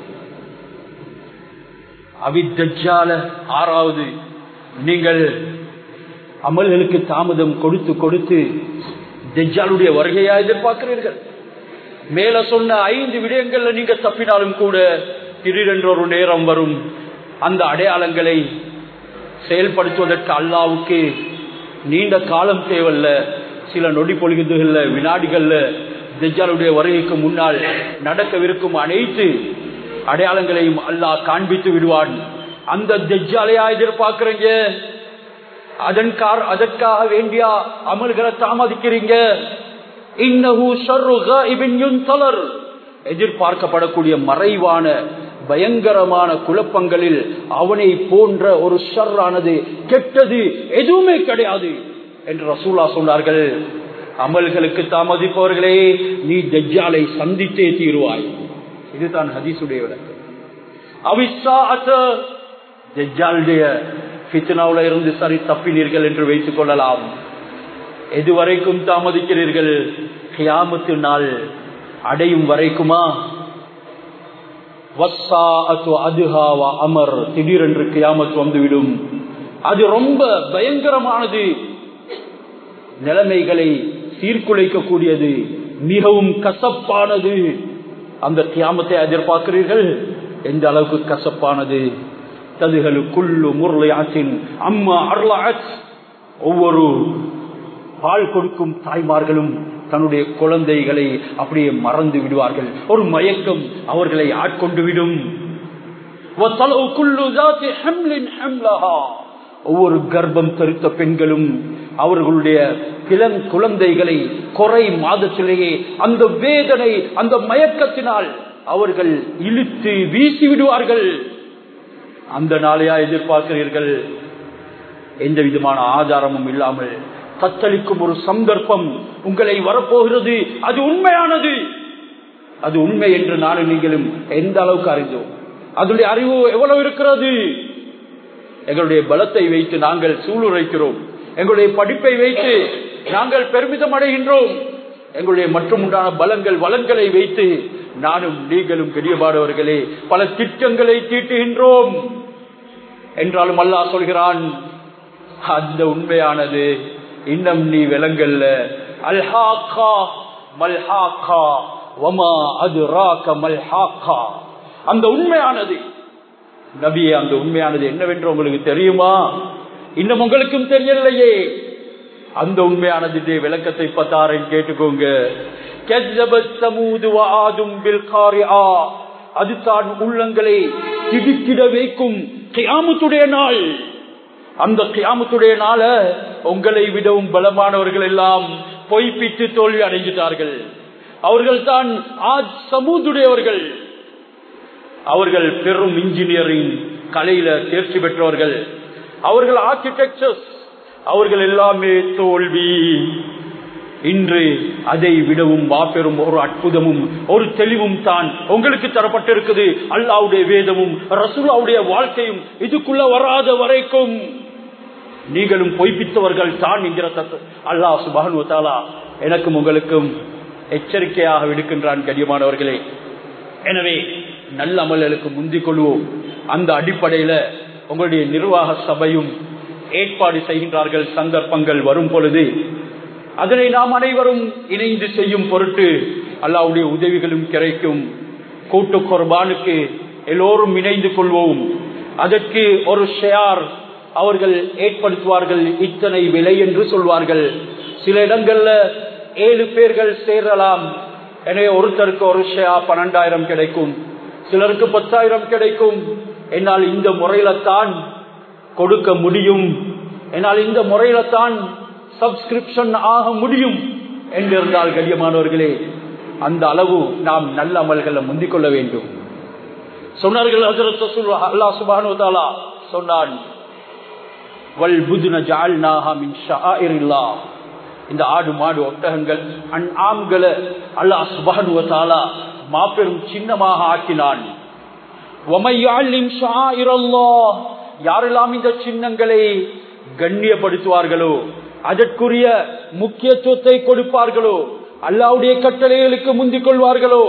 Speaker 1: அவித்தஜால ஆறாவது நீங்கள் அமல்களுக்கு தாமதம் கொடுத்து கொடுத்து தெஜாலுடைய வருகையா எதிர்பார்க்கிறீர்கள் மேல சொன்ன ஐந்து விடயங்கள்ல நீங்க தப்பினாலும் கூட திடீரென்ற ஒரு நேரம் வரும் அந்த அடையாளங்களை செயல்படுத்துவதற்கு அல்லாவுக்கு நீண்ட காலம் தேவையில்ல சில நொடி பொழுதுகள்ல வினாடிகள்ல தெஜாலுடைய வருகைக்கு முன்னால் நடக்கவிருக்கும் அனைத்து அடையாளங்களையும் அல்லாஹ் காண்பித்து விடுவான் அந்த தெஜாலையா எதிர்பார்க்கிறீங்க அதன் கார் அதற்காக வேண்டிய அமல்களை தாமதிக்கிறீங்க இன்னஹு ஷர்ரு காயிபின் யுன்தலர் எதிர்பார்க்கப்படக்கூடிய மறைவான பயங்கரமான குழப்பங்களில் அவனை போன்ற ஒரு ஷர்ரானது கெட்டது எதுவுமே கிடையாது என்று ரசூலா சொன்னார்கள் அமல்களுக்கு தாமதிப்பவர்களே நீ தஜ்ஜாலை சந்தித்தே தீருவாய் இதுதான் ஹதீசுடைய விளக்கம் அவிசாடைய பித்னாவுல இருந்து சரி தப்பினீர்கள் என்று வைத்துக் கொள்ளலாம் எதுவரைக்கும் தாமதிக்கிறீர்கள் கியாமத்து நாள் அடையும் வரைக்குமா அமர் திடீரென்று கியாமத்து வந்துவிடும் அது ரொம்ப பயங்கரமானது நிலைமைகளை சீர்குலைக்கக்கூடியது மிகவும் கசப்பானது அந்த கியாமத்தை எதிர்பார்க்கிறீர்கள் எந்த அளவுக்கு கசப்பானது ததுகள் குள்ளு முருளையாற்றின் அம்மா அருளாச் ஒவ்வொரு பால் கொடுக்கும் தாய்மார்களும் தன்னுடைய குழந்தைகளை அப்படியே மறந்து விடுவார்கள் ஒரு மயக்கம் அவர்களை ஆட்கொண்டு விடும் ஒவ்வொரு கர்ப்பம் தரித்த பெண்களும் அவர்களுடைய கிளம் குழந்தைகளை குறை மாதத்திலேயே அந்த வேதனை அந்த மயக்கத்தினால் அவர்கள் இழுத்து வீசி விடுவார்கள் அந்த நாளையா எதிர்பார்க்கிறீர்கள் எந்த விதமான ஆதாரமும் இல்லாமல் தத்தளிக்கும் ஒரு சந்தர்ப்பம் உங்களை வரப்போகிறது அது உண்மையானது அது உண்மை என்று நானும் நீங்களும் எந்த அளவுக்கு அறிந்தோம் அதனுடைய அறிவு எவ்வளவு இருக்கிறது எங்களுடைய பலத்தை வைத்து நாங்கள் சூளுரைக்கிறோம் எங்களுடைய படிப்பை வைத்து நாங்கள் பெருமிதம் அடைகின்றோம் எங்களுடைய மற்றும் உண்டான பலங்கள் வளங்களை வைத்து நானும் நீங்களும் பெரியபாடவர்களே பல திட்டங்களை தீட்டுகின்றோம் என்றாலும் அல்லாஹ் சொல்கிறான் அந்த உண்மையானது இன்னும் நீ விலங்கல்ல அல்ஹாக்கா மல்ஹாக்கா வமா அது ராக்க மல்ஹாக்கா அந்த உண்மையானது நபியே அந்த உண்மையானது என்னவென்று உங்களுக்கு தெரியுமா இன்னும் உங்களுக்கும் தெரியலையே அந்த உண்மையானது விளக்கத்தை பத்தாரன் கேட்டுக்கோங்க அது தான் உள்ளங்களை திடுக்கிட வைக்கும் கியாமத்துடைய நாள் அந்த கியாமத்துடைய நாள உங்களை விடவும் பலமானவர்கள் எல்லாம் பொய்ப்பித்து தோல்வி அடைஞ்சிட்டார்கள் அவர்கள் தான் ஆஜ் சமூதுடையவர்கள் அவர்கள் பெரும் இன்ஜினியரிங் கலையில தேர்ச்சி பெற்றவர்கள் அவர்கள் ஆர்கிடெக்சர்ஸ் அவர்கள் எல்லாமே தோல்வி இன்று அதை விடவும் மாபெரும் ஒரு அற்புதமும் ஒரு தெளிவும் தான் உங்களுக்கு தரப்பட்டிருக்குது அல்லாவுடைய வேதமும் ரசூலாவுடைய வாழ்க்கையும் இதுக்குள்ள வராத வரைக்கும் நீங்களும் பொய்ப்பித்தவர்கள் தான் என்கிற அல்லாஹ் சுபானுவத்தாலா எனக்கும் உங்களுக்கும் எச்சரிக்கையாக விடுக்கின்றான் கடியமானவர்களே எனவே நல்ல அமல்களுக்கு முந்திக் கொள்வோம் அந்த அடிப்படையில உங்களுடைய நிர்வாக சபையும் ஏற்பாடு செய்கின்றார்கள் சந்தர்ப்பங்கள் வரும் பொழுது அதனை நாம் அனைவரும் இணைந்து செய்யும் பொருட்டு அல்லாவுடைய உதவிகளும் கிடைக்கும் கூட்டு குர்பானுக்கு எல்லோரும் இணைந்து கொள்வோம் அதற்கு ஒரு ஷேர் அவர்கள் ஏற்படுத்துவார்கள் இத்தனை விலை என்று சொல்வார்கள் சில இடங்கள்ல ஏழு பேர்கள் சேரலாம் எனவே ஒருத்தருக்கு ஒரு ஷேயா பன்னெண்டாயிரம் கிடைக்கும் சிலருக்கு பத்தாயிரம் கிடைக்கும் என்னால் இந்த முறையில தான் கொடுக்க முடியும் என்னால் இந்த முறையில தான் சப்ஸ்கிரிப்ஷன் ஆக முடியும் என்றிருந்தால் கண்ணியமானவர்களே அந்த அளவு நாம் நல்ல அமல்களை முந்திக் கொள்ள வேண்டும் சொன்னார்கள் அல்லா சுபானு தாலா சொன்னான் இந்த ஆடு மாடு ஒட்டகங்கள் ஆம்களை அல்லாஹ் சுபானு தாலா மாபெரும் சின்னமாக ஆக்கினான் யாரெல்லாம் இந்த சின்னங்களை கண்ணியப்படுத்துவார்களோ அதற்குரிய முக்கியத்துவத்தை கொடுப்பார்களோ அல்லாவுடைய கட்டளைகளுக்கு முந்திக் கொள்வார்களோ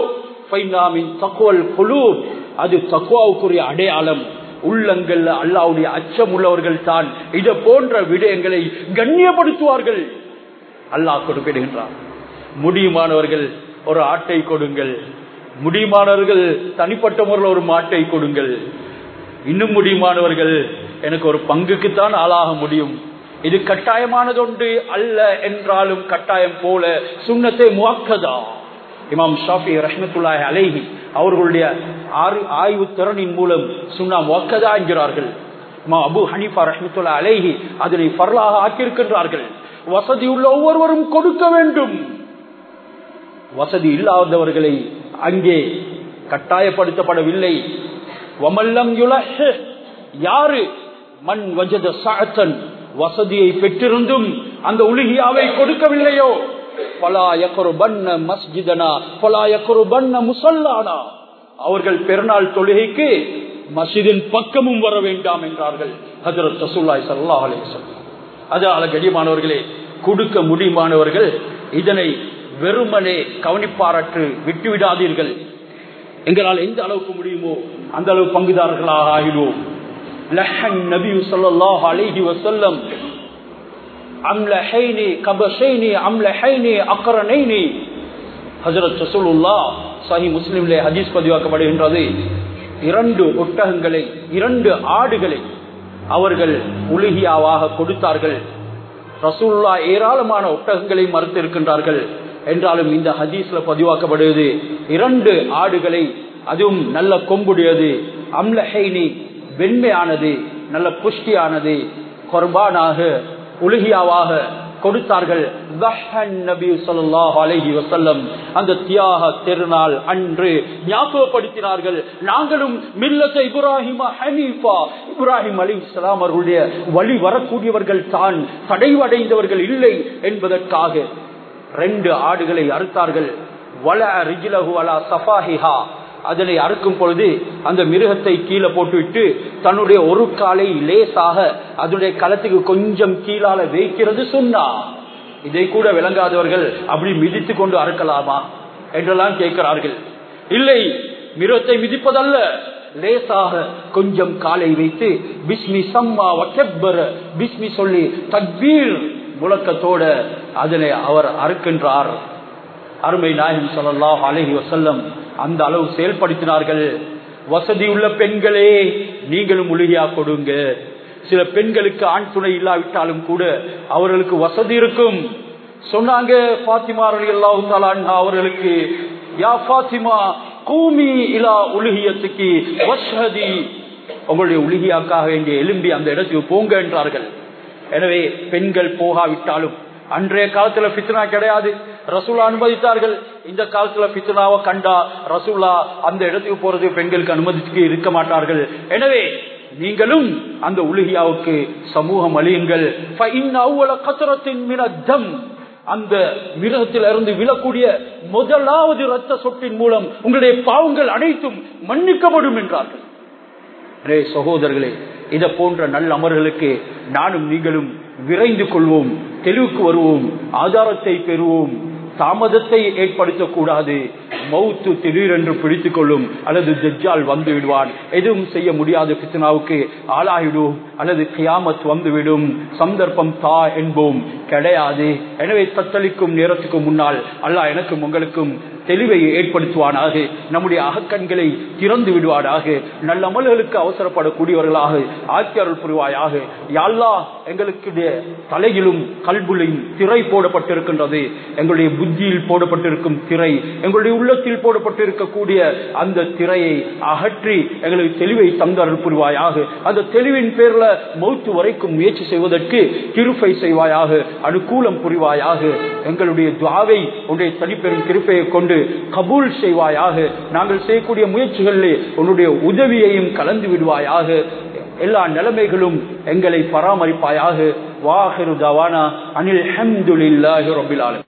Speaker 1: அது தக்குவாவுக்குரிய அடையாளம் உள்ளங்கள் அல்லாவுடைய அச்சம் உள்ளவர்கள் தான் இதை போன்ற விடயங்களை கண்ணியப்படுத்துவார்கள் அல்லாஹ் கொடுப்பிடுகின்றார் முடியுமானவர்கள் ஒரு ஆட்டை கொடுங்கள் முடியுமானவர்கள் தனிப்பட்ட முறையில் ஒரு மாட்டை கொடுங்கள் இன்னும் முடியுமானவர்கள் எனக்கு ஒரு பங்குக்குத்தான் ஆளாக முடியும் இது கட்டாயமானதொன்று அல்ல என்றாலும் கட்டாயம் போல சுண்ணத்தை முவாக்கதா இமாம் ஷாஃபி ரஹ்மத்துல்லாஹி அலைஹி அவர்களுடைய ஆய்வு திறனின் மூலம் சுண்ணா முவாக்கதா என்கிறார்கள் இமாம் அபு ஹனீஃபா ரஹ்மத்துல்லா அலைஹி அதனை பரலாக ஆக்கியிருக்கின்றார்கள் வசதி உள்ள ஒவ்வொருவரும் கொடுக்க வேண்டும் வசதி இல்லாதவர்களை அங்கே கட்டாயப்படுத்தப்படவில்லை வமல்லம் யுலஹ் யாரு மண் வஜத சாத்தன் வசதியை பெற்றிருந்தும் அந்த உலுகியாவை கொடுக்கவில்லையோ பலாயக்குருபன்ன மஸ்ஜிதனா பலாயக்குருபன்ன முசல்லானா அவர்கள் பெருநாள் தொழுகைக்கு மசிதின் பக்கமும் வர வேண்டாம் என்றார்கள் ஹஜரத் ரசூல்லாய் சல்லா அலிசல்லம் அதனால கடிமானவர்களே கொடுக்க முடியுமானவர்கள் இதனை வெறுமனே கவனிப்பாரற்று விட்டுவிடாதீர்கள் எங்களால் எந்த அளவுக்கு முடியுமோ அந்த அளவு பங்குதாரர்களாக ஆகிடுவோம் லஹன் நபி ஸல்லல்லாஹு அலைஹி வஸல்லம் அம்லஹைனி கபஷைனி அம்லஹைனி அக்ரனைனி ஹஜரத் ரசூலுல்லாஹ் சஹி முஸ்லிம்லே ஹதீஸ் பதிவாக்கப்படுகின்றது இரண்டு ஒட்டகங்களை இரண்டு ஆடுகளை அவர்கள் உலுகியாவாக கொடுத்தார்கள் ரசூல்லா ஏராளமான ஒட்டகங்களை மறுத்திருக்கின்றார்கள் என்றாலும் இந்த ஹதீஸ்ல பதிவாக்கப்படுவது இரண்டு ஆடுகளை அதுவும் நல்ல கொம்புடையது அம்லஹைனி வெண்மையானது நல்ல புஷ்டியானது கொர்பானாக உலுகியாவாக கொடுத்தார்கள் அந்த தியாக திருநாள் அன்று ஞாபகப்படுத்தினார்கள் நாங்களும் மில்லத்த இப்ராஹிம் ஹனீஃபா இப்ராஹிம் அலி இஸ்லாம் அவர்களுடைய வழி வரக்கூடியவர்கள் தான் தடைவடைந்தவர்கள் இல்லை என்பதற்காக ரெண்டு ஆடுகளை அறுத்தார்கள் வல ரிஜிலகு அலா சஃபாஹிஹா அதனை அறுக்கும் பொழுது அந்த மிருகத்தை கீழே போட்டுவிட்டு தன்னுடைய ஒரு காலை லேசாக அதனுடைய களத்துக்கு கொஞ்சம் கீழால வைக்கிறது சொன்னா இதை கூட விளங்காதவர்கள் அப்படி மிதித்து கொண்டு அறுக்கலாமா என்றெல்லாம் கேட்கிறார்கள் இல்லை மிருகத்தை மிதிப்பதல்ல லேசாக கொஞ்சம் காலை வைத்து பிஸ்மி சம்மா வக்கெப்பர் பிஸ்மி சொல்லி தக்பீர் முழக்கத்தோட அதனை அவர் அறுக்கின்றார் அருமை நாயகம் சொல்லலாம் அலஹி வசல்லம் அந்த அளவு செயல்படுத்தினார்கள் வசதி உள்ள பெண்களே நீங்களும் உலகியா கொடுங்க சில பெண்களுக்கு ஆண் துணை இல்லாவிட்டாலும் கூட அவர்களுக்கு வசதி இருக்கும் சொன்னாங்க பாத்திமா எல்லாம் அவர்களுக்கு யா பாத்திமா கூமி இலா உலகியத்துக்கு வசதி உங்களுடைய உலகியாக்காக வேண்டிய எலும்பி அந்த இடத்துக்கு போங்க என்றார்கள் எனவே பெண்கள் போகாவிட்டாலும் அன்றைய காலத்துல பித்னா கிடையாது ரசூலா அனுமதித்தார்கள் இந்த காலத்துல பித்னாவை கண்டா ரசூலா அந்த இடத்துக்கு போறது பெண்களுக்கு அனுமதிக்கு இருக்க மாட்டார்கள் எனவே நீங்களும் அந்த உலகியாவுக்கு சமூகம் அழியுங்கள் அந்த மிருகத்திலிருந்து விழக்கூடிய முதலாவது ரத்த சொட்டின் மூலம் உங்களுடைய பாவங்கள் அனைத்தும் மன்னிக்கப்படும் என்றார்கள் ரே சகோதரர்களே இதை போன்ற நல்ல அமர்களுக்கு நானும் நீங்களும் விரைந்து கொள்வோம் தெளிவுக்கு வருவோம் ஆதாரத்தை பெறுவோம் தாமதத்தை ஏற்படுத்தக்கூடாது மவுத்து திடீரென்று பிடித்துக் கொள்ளும் அல்லது ஜட்ஜால் வந்து விடுவான் எதுவும் செய்ய முடியாத பித்தனாவுக்கு ஆளாகிடுவோம் அல்லது கியாமத் வந்துவிடும் சந்தர்ப்பம் தா என்போம் கிடையாது எனவே தத்தளிக்கும் நேரத்துக்கு முன்னால் அல்லாஹ் எனக்கும் உங்களுக்கும் தெளிவை ஏற்படுத்துவானாக நம்முடைய அகக்கண்களை திறந்து விடுவானாக நல்ல அமல்களுக்கு அவசரப்படக்கூடியவர்களாக ஆக்கியருள் புரிவாயாக யாழ்லா எங்களுக்கு தலையிலும் கல்புலையும் திரை போடப்பட்டிருக்கின்றது எங்களுடைய புத்தியில் போடப்பட்டிருக்கும் திரை எங்களுடைய உள்ளத்தில் போடப்பட்டிருக்கக்கூடிய அந்த திரையை அகற்றி எங்களுக்கு தெளிவை தந்தருள் புரிவாயாக அந்த தெளிவின் பேர்ல மௌத்து வரைக்கும் முயற்சி செய்வதற்கு கிருப்பை செய்வாயாக அனுகூலம் புரிவாயாக எங்களுடைய துவாவை உன்னுடைய தனிப்பெரும் கிருப்பையை கொண்டு கபூல் செய்வாயாக நாங்கள் செய்யக்கூடிய முயற்சிகளில் உன்னுடைய உதவியையும் கலந்து விடுவாயாக எல்லா நிலைமைகளும் எங்களை பராமரிப்பாயாக வாஹிரு தவானா அனில் ஹம்துலில்லாஹி ரபில் ஆலமீன்